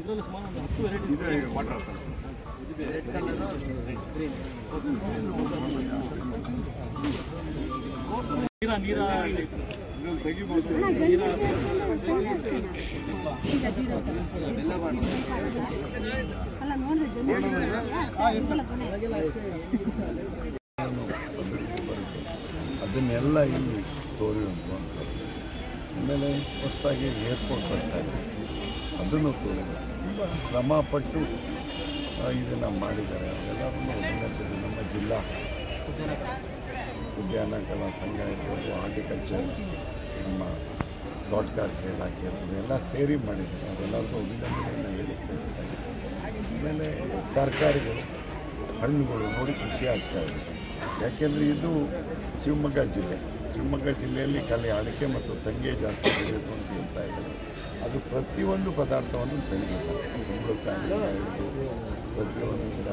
ಇದರಲ್ಲಿ ಸುಮಾರು ಒಂದು ಹತ್ತು ವೆರೈಟೀಸ್ ನೀರ ನೀರ ಅಲ್ಲ ನೋಡಿದ್ರೆ ಅದನ್ನೆಲ್ಲ ಇಲ್ಲಿ ತೋರಿಸುವಂಥದ್ದು ಆಮೇಲೆ ಹೊಸದಾಗಿ ಏರ್ಪೋರ್ಟ್ ಬರ್ತಾ ಇದೆ ಅದನ್ನು ತೋರಿದೆ ತುಂಬ ಶ್ರಮಪಟ್ಟು ಇದನ್ನು ಮಾಡಿದ್ದಾರೆ ಅದೆಲ್ಲರನ್ನು ಅಭಿನಂದನೆ ನಮ್ಮ ಜಿಲ್ಲಾ ಉದ್ಯಾನ ಕಲಾ ಸಂಘ ಇರ್ಬೋದು ಹಾರ್ಟಿಕಲ್ಚರ್ ನಮ್ಮ ತೋಟಗಾರಿಕೆ ಇಲಾಖೆ ಇರ್ಬೋದು ಎಲ್ಲ ಸೇರಿ ಮಾಡಿದ್ದಾರೆ ಅದೆಲ್ಲರಿಗೂ ಅಭಿನಂದನೆಯನ್ನು ಹೇಳಿ ಬಯಸ್ತಾರೆ ಆಮೇಲೆ ತರಕಾರಿಗಳು ಹಣ್ಣುಗಳು ನೋಡಿ ಖುಷಿ ಆಗ್ತಾ ಇದೆ ಯಾಕೆಂದರೆ ಇದು ಶಿವಮೊಗ್ಗ ಜಿಲ್ಲೆ ಶಿವಮೊಗ್ಗ ಜಿಲ್ಲೆಯಲ್ಲಿ ಖಾಲಿ ಅಡಿಕೆ ಮತ್ತು ತಂಗೆ ಜಾಸ್ತಿ ಬೆಳೆಯೋದು ಅಂತ ಹೇಳ್ತಾ ಇದ್ದಾರೆ ಅದು ಪ್ರತಿಯೊಂದು ಪದಾರ್ಥವನ್ನು ಬೆಳೆದಿದ್ದಾರೆ ಕುಂಬಳಕಾಯಿ ಇರ್ಬೋದು, ಪ್ರತಿಯೊಂದು ಗಿಡ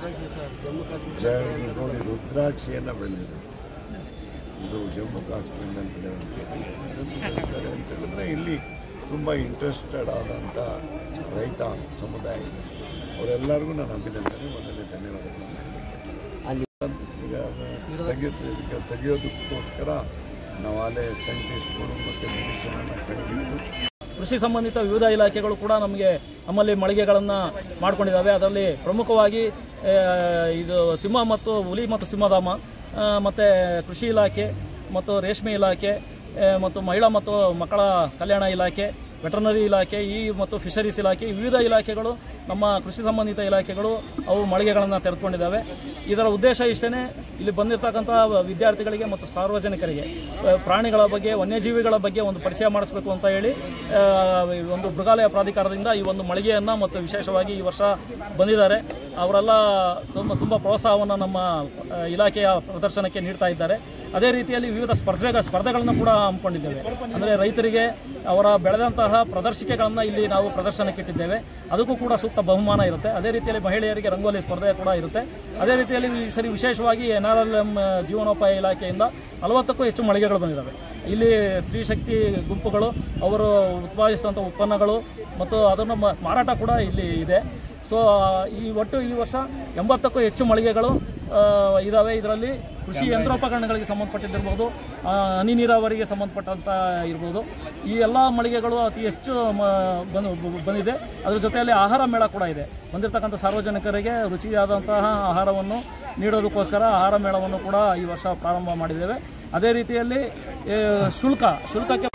ಜ- ನೋಡಿ ರುದ್ರಾಕ್ಷಿಯನ್ನು ಬೆಳೆದಿದೆ ಇದು ಜಮ್ಮು ಕಾಶ್ಮೀರದಲ್ಲಿ ಬೆಳೆಯುವಂಥದ್ದು ಅಂತ ಹೇಳಿದ್ರೆ ಇಲ್ಲಿ ತುಂಬ ಇಂಟ್ರೆಸ್ಟೆಡ್ ಆದಂಥ ರೈತ ಸಮುದಾಯ ಇದೆ ಅವರೆಲ್ಲರಿಗೂ ನಾನು ಅಭಿನಂದನೆ ಮೊದಲನೇ ಧನ್ಯವಾದಗಳನ್ನು ಅಲ್ಲಿ ಈಗ ಅದು ತೆಗೆದು ಈಗ ತೆಗೆಯೋದಕ್ಕೋಸ್ಕರ ನಾವು ಅಲ್ಲೇ ಸೈಂಟಿಸ್ಟ್ಗಳು ಮತ್ತು ಮೆಡಿಸಿನನ್ನು ಕಂಡಿದ್ದು ಕೃಷಿ ಸಂಬಂಧಿತ ವಿವಿಧ ಇಲಾಖೆಗಳು ಕೂಡ ನಮಗೆ ನಮ್ಮಲ್ಲಿ ಮಳಿಗೆಗಳನ್ನು ಮಾಡ್ಕೊಂಡಿದ್ದಾವೆ ಅದರಲ್ಲಿ ಪ್ರಮುಖವಾಗಿ ಆ, ಇದು ಸಿಂಹ ಮತ್ತು ಹುಲಿ ಮತ್ತು ಸಿಂಹಧಾಮ ಆ, ಮತ್ತು ಕೃಷಿ ಇಲಾಖೆ ಮತ್ತು ರೇಷ್ಮೆ ಇಲಾಖೆ ಆ, ಮತ್ತು ಮಹಿಳಾ ಮತ್ತು ಮಕ್ಕಳ ಕಲ್ಯಾಣ ಇಲಾಖೆ ವೆಟರ್ನರಿ ಇಲಾಖೆ ಈ ಮತ್ತು ಫಿಶರೀಸ್ ಇಲಾಖೆ ಈ ವಿವಿಧ ಇಲಾಖೆಗಳು ನಮ್ಮ ಕೃಷಿ ಸಂಬಂಧಿತ ಇಲಾಖೆಗಳು ಅವು ಮಳಿಗೆಗಳನ್ನು ತೆರೆದುಕೊಂಡಿದ್ದಾವೆ ಇದರ ಉದ್ದೇಶ ಇಷ್ಟೇ ಇಲ್ಲಿ ಬಂದಿರತಕ್ಕಂಥ ವಿದ್ಯಾರ್ಥಿಗಳಿಗೆ ಮತ್ತು ಸಾರ್ವಜನಿಕರಿಗೆ ಆ, ಪ್ರಾಣಿಗಳ ಬಗ್ಗೆ ವನ್ಯಜೀವಿಗಳ ಬಗ್ಗೆ ಒಂದು ಪರಿಚಯ ಮಾಡಿಸ್ಬೇಕು ಅಂತ ಹೇಳಿ ಆ, ಈ ಒಂದು ಮೃಗಾಲಯ ಪ್ರಾಧಿಕಾರದಿಂದ ಈ ಒಂದು ಮಳಿಗೆಯನ್ನು ಮತ್ತು ವಿಶೇಷವಾಗಿ ಈ ವರ್ಷ ಬಂದಿದ್ದಾರೆ ಅವರೆಲ್ಲ ತುಂಬ ತುಂಬ ಪ್ರೋತ್ಸಾಹವನ್ನು ನಮ್ಮ ಆ, ಇಲಾಖೆಯ ಪ್ರದರ್ಶನಕ್ಕೆ ನೀಡ್ತಾ ಇದ್ದಾರೆ ಅದೇ ರೀತಿಯಲ್ಲಿ ವಿವಿಧ ಸ್ಪರ್ಧೆಗಳ ಸ್ಪರ್ಧೆಗಳನ್ನು ಕೂಡ ಹಮ್ಮಿಕೊಂಡಿದ್ದೇವೆ ಅಂದರೆ ರೈತರಿಗೆ ಅವರ ಬೆಳೆದಂತಹ ಪ್ರದರ್ಶಿಕೆಗಳನ್ನು ಇಲ್ಲಿ ನಾವು ಪ್ರದರ್ಶನಕ್ಕೆ ಇಟ್ಟಿದ್ದೇವೆ ಅದಕ್ಕೂ ಕೂಡ ಸೂಕ್ತ ಬಹುಮಾನ ಇರುತ್ತೆ ಅದೇ ರೀತಿಯಲ್ಲಿ ಮಹಿಳೆಯರಿಗೆ ರಂಗೋಲಿ ಸ್ಪರ್ಧೆ ಕೂಡ ಇರುತ್ತೆ ಅದೇ ರೀತಿಯಲ್ಲಿ ಈ ಸರಿ ವಿಶೇಷವಾಗಿ ಎನ್ ಆರ್ ಎಲ್ ಎಂ ಜೀವನೋಪಾಯ ಇಲಾಖೆಯಿಂದ ನಲವತ್ತಕ್ಕೂ ಹೆಚ್ಚು ಮಳಿಗೆಗಳು ಬಂದಿದ್ದಾವೆ ಇಲ್ಲಿ ಸ್ತ್ರೀ ಶಕ್ತಿ ಗುಂಪುಗಳು ಅವರು ಉತ್ಪಾದಿಸಿದಂಥ ಉತ್ಪನ್ನಗಳು ಮತ್ತು ಅದನ್ನು ಮ- ಮಾರಾಟ ಕೂಡ ಇಲ್ಲಿ ಇದೆ ಸೊ ಈ ಒಟ್ಟು ಈ ವರ್ಷ ಎಂಬತ್ತಕ್ಕೂ ಹೆಚ್ಚು ಮಳಿಗೆಗಳು ಆ, ಇದಾವೆ ಇದರಲ್ಲಿ ಕೃಷಿ ಯಂತ್ರೋಪಕರಣಗಳಿಗೆ ಸಂಬಂಧಪಟ್ಟಿದ್ದಿರ್ಬೋದು ಆ, ಹನಿ ನೀರಾವರಿಗೆ ಸಂಬಂಧಪಟ್ಟಂಥ ಇರ್ಬೋದು ಈ ಎಲ್ಲ ಮಳಿಗೆಗಳು ಅತಿ ಹೆಚ್ಚು ಮ- ಬಂದು ಬ- ಬಂದಿದೆ ಅದ್ರ ಜೊತೆಯಲ್ಲಿ ಆಹಾರ ಮೇಳ ಕೂಡ ಇದೆ ಬಂದಿರತಕ್ಕಂಥ ಸಾರ್ವಜನಿಕರಿಗೆ ರುಚಿಯಾದಂತಹ ಆಹಾರವನ್ನು ನೀಡೋದಕ್ಕೋಸ್ಕರ ಆಹಾರ ಮೇಳವನ್ನು ಕೂಡ ಈ ವರ್ಷ ಪ್ರಾರಂಭ ಮಾಡಿದ್ದೇವೆ ಅದೇ ರೀತಿಯಲ್ಲಿ ಆ, ಶುಲ್ಕ ಶುಲ್ಕಕ್ಕೆ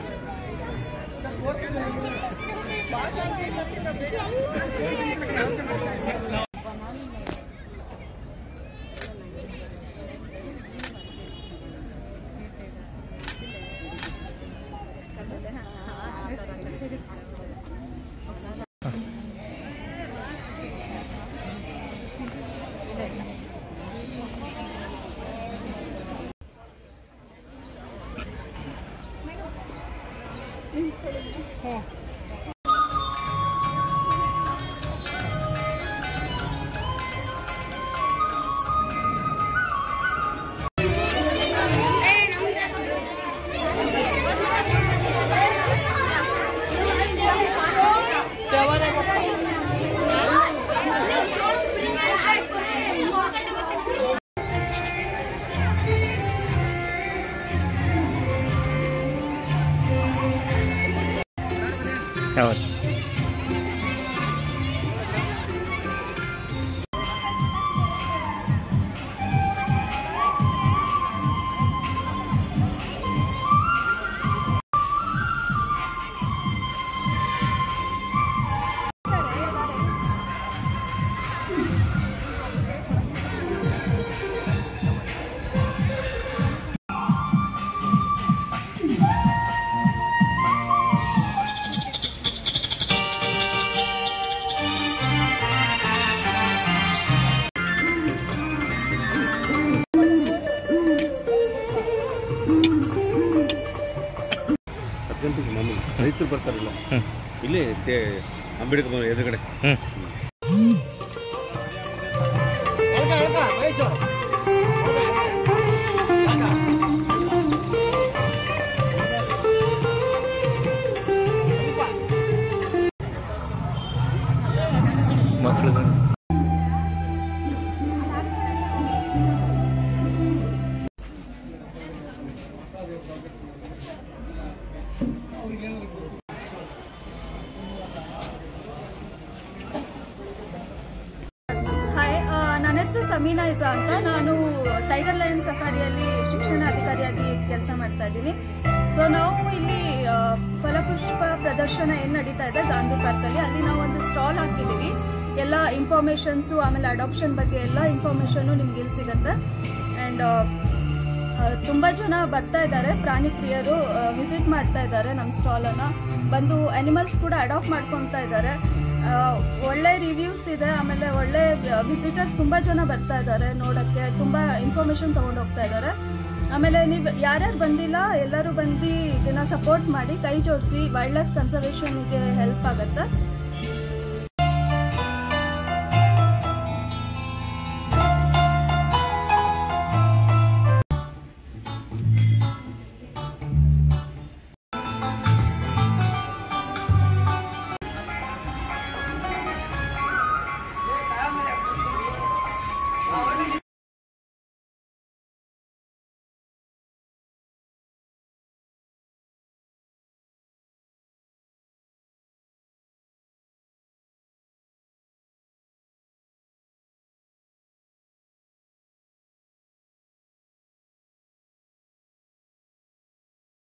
ಹತ್ತು ಗಂಟೆಗೆ ಮಾಮೂಲಿ ರೈತರು ಬರ್ತಾರಲ್ಲ ಇಲ್ಲಿ ಸ್ಟೇ ಅಂಬೇಡ್ಕರ್ ಭವನ ಎದುರುಗಡೆ ಮಕ್ಕಳು ಹಾಯ್ ಆ, ನನ್ನ ಹೆಸರು ಸಮೀನಾ ಇಜಾ ಅಂತ ನಾನು ಟೈಗರ್ ಲೈನ್ ಸಫಾರಿಯಲ್ಲಿ ಶಿಕ್ಷಣಾಧಿಕಾರಿಯಾಗಿ ಕೆಲಸ ಮಾಡ್ತಾ ಇದ್ದೀನಿ ಸೊ ನಾವು ಇಲ್ಲಿ ಆ, ಫಲಪುಷ್ಪ ಪ್ರದರ್ಶನ ಏನು ನಡೀತಾ ಇದೆ ಗಾಂಧಿ ಪಾರ್ಕಲ್ಲಿ ಅಲ್ಲಿ ನಾವು ಒಂದು ಸ್ಟಾಲ್ ಹಾಕಿದ್ದೀವಿ ಎಲ್ಲ ಇನ್ಫಾರ್ಮೇಷನ್ಸು ಆಮೇಲೆ ಅಡಾಪ್ಷನ್ ಬಗ್ಗೆ ಎಲ್ಲ ಇನ್ಫಾರ್ಮೇಷನ್ನು ನಿಮ್ಗೆ ಇಲ್ಲಿ ಸಿಗುತ್ತೆ ಆ್ಯಂಡ್ ತುಂಬ ಜನ ಬರ್ತಾ ಇದ್ದಾರೆ ಪ್ರಾಣಿ ಪ್ರಿಯರು ವಿಸಿಟ್ ಮಾಡ್ತಾ ಇದ್ದಾರೆ ನಮ್ಮ ಸ್ಟಾಲನ್ನು ಬಂದು ಅನಿಮಲ್ಸ್ ಕೂಡ ಅಡಾಪ್ಟ್ ಮಾಡ್ಕೊತಾ ಇದ್ದಾರೆ ಆ, ಒಳ್ಳೆ ರಿವ್ಯೂಸ್ ಇದೆ ಆಮೇಲೆ ಒಳ್ಳೆ ವಿಸಿಟರ್ಸ್ ತುಂಬ ಜನ ಬರ್ತಾ ಇದ್ದಾರೆ ನೋಡೋಕ್ಕೆ ತುಂಬ ಇನ್ಫಾರ್ಮೇಷನ್ ತೊಗೊಂಡು ಹೋಗ್ತಾ ಇದ್ದಾರೆ ಆಮೇಲೆ ನೀವು ಯಾರ್ಯಾರು ಬಂದಿಲ್ಲ ಎಲ್ಲರೂ ಬಂದು ಇದನ್ನ ಸಪೋರ್ಟ್ ಮಾಡಿ ಕೈ ಜೋಡಿಸಿ ವೈಲ್ಡ್ ಲೈಫ್ ಕನ್ಸರ್ವೇಷನ್ಗೆ ಹೆಲ್ಪ್ ಆಗುತ್ತೆ